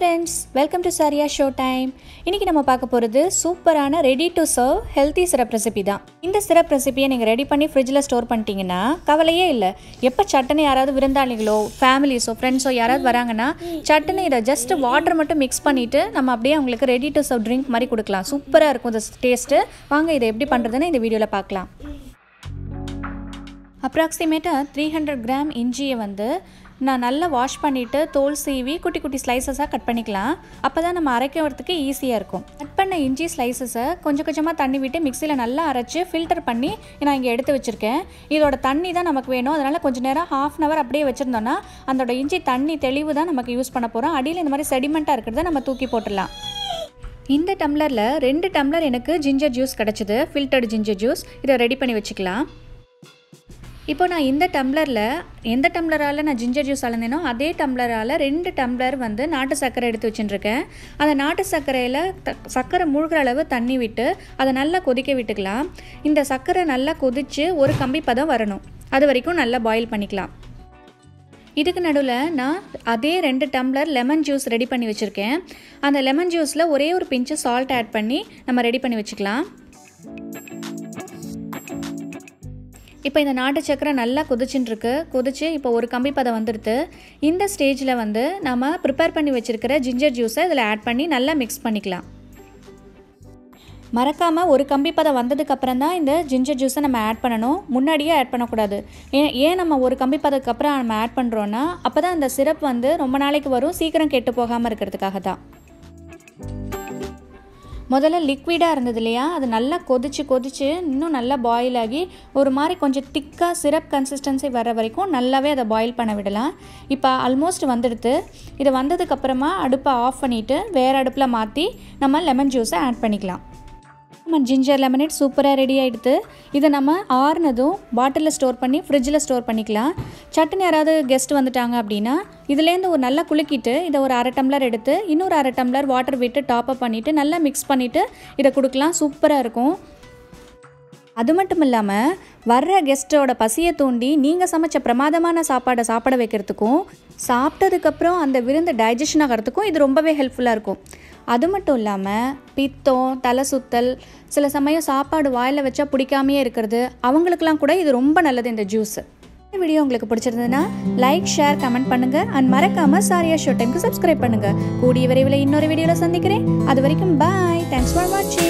friends welcome to Sariya show time இன்றைக்கி நம்ம பார்க்க போகிறது சூப்பரான ready to serve healthy syrup recipe தான் இந்த சிரப் ரெசிபியை நீங்கள் ரெடி பண்ணி ஃப்ரிட்ஜில் ஸ்டோர் பண்ணிட்டீங்கன்னா கவலையே இல்லை எப்போ சட்டுன்னு யாராவது விருந்தாளிகளோ ஃபேமிலிஸோ ஃப்ரெண்ட்ஸோ யாராவது வராங்கன்னா சட்டுன்னு இதை ஜஸ்ட் வாட்டர் மட்டும் மிக்ஸ் பண்ணிவிட்டு நம்ம அப்படியே அவங்களுக்கு ரெடி டு சர்வ் ட்ரிங்க் மாதிரி கொடுக்கலாம் சூப்பராக இருக்கும் இந்த டேஸ்ட்டு வாங்க இதை எப்படி பண்ணுறதுன்னு இந்த வீடியோவில் பார்க்கலாம் அப்ராக்சிமேட்டாக த்ரீ ஹண்ட்ரட் கிராம் இஞ்சியை வந்து நான் நல்லா வாஷ் பண்ணிவிட்டு தோல் சீவி குட்டி குட்டி ஸ்லைசஸாக கட் பண்ணிக்கலாம் அப்போ தான் நம்ம அரைக்கிறதுக்கு ஈஸியாக இருக்கும் கட் பண்ண இஞ்சி ஸ்லைசஸை கொஞ்சம் கொஞ்சமாக தண்ணி விட்டு மிக்சியில் நல்லா அரைச்சி ஃபில்டர் பண்ணி நான் இங்கே எடுத்து வச்சுருக்கேன் இதோட தண்ணி தான் நமக்கு வேணும் அதனால் கொஞ்சம் நேரம் ஹாஃப் அன் ஹவர் அப்படியே வச்சுருந்தோன்னா அதோட இஞ்சி தண்ணி தெளிவு தான் நமக்கு யூஸ் பண்ண போகிறோம் அடியில் இந்த மாதிரி செடிமெண்ட்டாக இருக்கிறத நம்ம தூக்கி போட்டுடலாம் இந்த டம்ளரில் ரெண்டு டம்ளர் எனக்கு ஜிஞ்சர் ஜூஸ் கிடச்சிது ஃபில்டர்டு ஜிஞ்சர் ஜூஸ் இதை ரெடி பண்ணி வச்சுக்கலாம் இப்போ நான் இந்த டம்ளரில் எந்த டம்ளரால் நான் ஜிஞ்சர் ஜூஸ் அளந்தேனோ அதே டம்ளரால் ரெண்டு டம்ளர் வந்து நாட்டு சர்க்கரை எடுத்து வச்சுட்டுருக்கேன் அந்த நாட்டு சர்க்கரையில் த சர்க்கரை மூழ்கிற அளவு தண்ணி விட்டு அதை நல்லா கொதிக்க விட்டுக்கலாம் இந்த சர்க்கரை நல்லா கொதித்து ஒரு கம்பி பதம் வரணும் அது வரைக்கும் நல்லா பாயில் பண்ணிக்கலாம் இதுக்கு நடுவில் நான் அதே ரெண்டு டம்ளர் லெமன் ஜூஸ் ரெடி பண்ணி வச்சுருக்கேன் அந்த லெமன் ஜூஸில் ஒரே ஒரு பிஞ்சு சால்ட் ஆட் பண்ணி நம்ம ரெடி பண்ணி வச்சுக்கலாம் இப்போ இந்த நாட்டு சக்கரை நல்லா கொதிச்சுட்டு இருக்கு கொதிச்சு இப்போ ஒரு கம்பி பதம் வந்துடுது இந்த ஸ்டேஜில் வந்து நம்ம ப்ரிப்பேர் பண்ணி வச்சுருக்கிற ஜிஞ்சர் ஜூஸை இதில் ஆட் பண்ணி நல்லா மிக்ஸ் பண்ணிக்கலாம் மறக்காமல் ஒரு கம்பி பதம் வந்ததுக்கப்புறம் தான் இந்த ஜிஞ்சர் ஜூஸை நம்ம ஆட் பண்ணணும் முன்னாடியே ஆட் பண்ணக்கூடாது ஏன் ஏன் நம்ம ஒரு கம்பி பதத்துக்கு அப்புறம் நம்ம ஆட் பண்ணுறோன்னா அப்போ தான் அந்த சிரப் வந்து ரொம்ப நாளைக்கு வரும் சீக்கிரம் கெட்டு போகாமல் இருக்கிறதுக்காக தான் முதல்ல லிக்விடாக இருந்தது இல்லையா அது நல்லா கொதிச்சு கொதிச்சு இன்னும் நல்லா பாயில் ஆகி ஒரு மாதிரி கொஞ்சம் திக்காக சிரப் கன்சிஸ்டன்சி வர வரைக்கும் நல்லாவே அதை பாயில் பண்ண விடலாம் இப்போ ஆல்மோஸ்ட் வந்துடுது இது வந்ததுக்கப்புறமா அடுப்பை ஆஃப் பண்ணிவிட்டு வேறு அடுப்பில் மாற்றி நம்ம லெமன் ஜூஸை ஆட் பண்ணிக்கலாம் நம்ம ஜிஞ்சர் லெமனேட் சூப்பராக ரெடி ஆகிடுது இதை நம்ம ஆறுனதும் பாட்டிலில் ஸ்டோர் பண்ணி ஃப்ரிட்ஜில் ஸ்டோர் பண்ணிக்கலாம் சட்டுன்னு யாராவது கெஸ்ட் வந்துட்டாங்க அப்படின்னா இதுலேருந்து ஒரு நல்லா குலுக்கிட்டு இதை ஒரு அரை டம்ளர் எடுத்து இன்னொரு அரை டம்ளர் வாட்டர் விட்டு டாப் அப் பண்ணிவிட்டு நல்லா மிக்ஸ் பண்ணிவிட்டு இதை கொடுக்கலாம் சூப்பராக இருக்கும் அது மட்டும் இல்லாமல் வர்ற கெஸ்ட்டோட பசியை தூண்டி நீங்கள் சமைச்ச பிரமாதமான சாப்பாடை சாப்பிட வைக்கிறதுக்கும் சாப்பிட்டதுக்கப்புறம் அந்த விருந்து டைஜஷன் ஆகிறதுக்கும் இது ரொம்பவே ஹெல்ப்ஃபுல்லாக இருக்கும் அது மட்டும் இல்லாமல் பித்தம் தலை சுத்தல் சில சமயம் சாப்பாடு வாயில் வச்சா பிடிக்காமையே இருக்கிறது அவங்களுக்கெல்லாம் கூட இது ரொம்ப நல்லது இந்த ஜூஸ் இந்த வீடியோ உங்களுக்கு பிடிச்சிருந்ததுன்னா லைக் ஷேர் கமெண்ட் பண்ணுங்கள் அண்ட் மறக்காமல் சாரியா ஷோ டைமுக்கு சப்ஸ்கிரைப் பண்ணுங்கள் கூடிய விரைவில் இன்னொரு வீடியோவில் சந்திக்கிறேன் அது வரைக்கும் பாய் தேங்க்ஸ் ஃபார் வாட்சிங்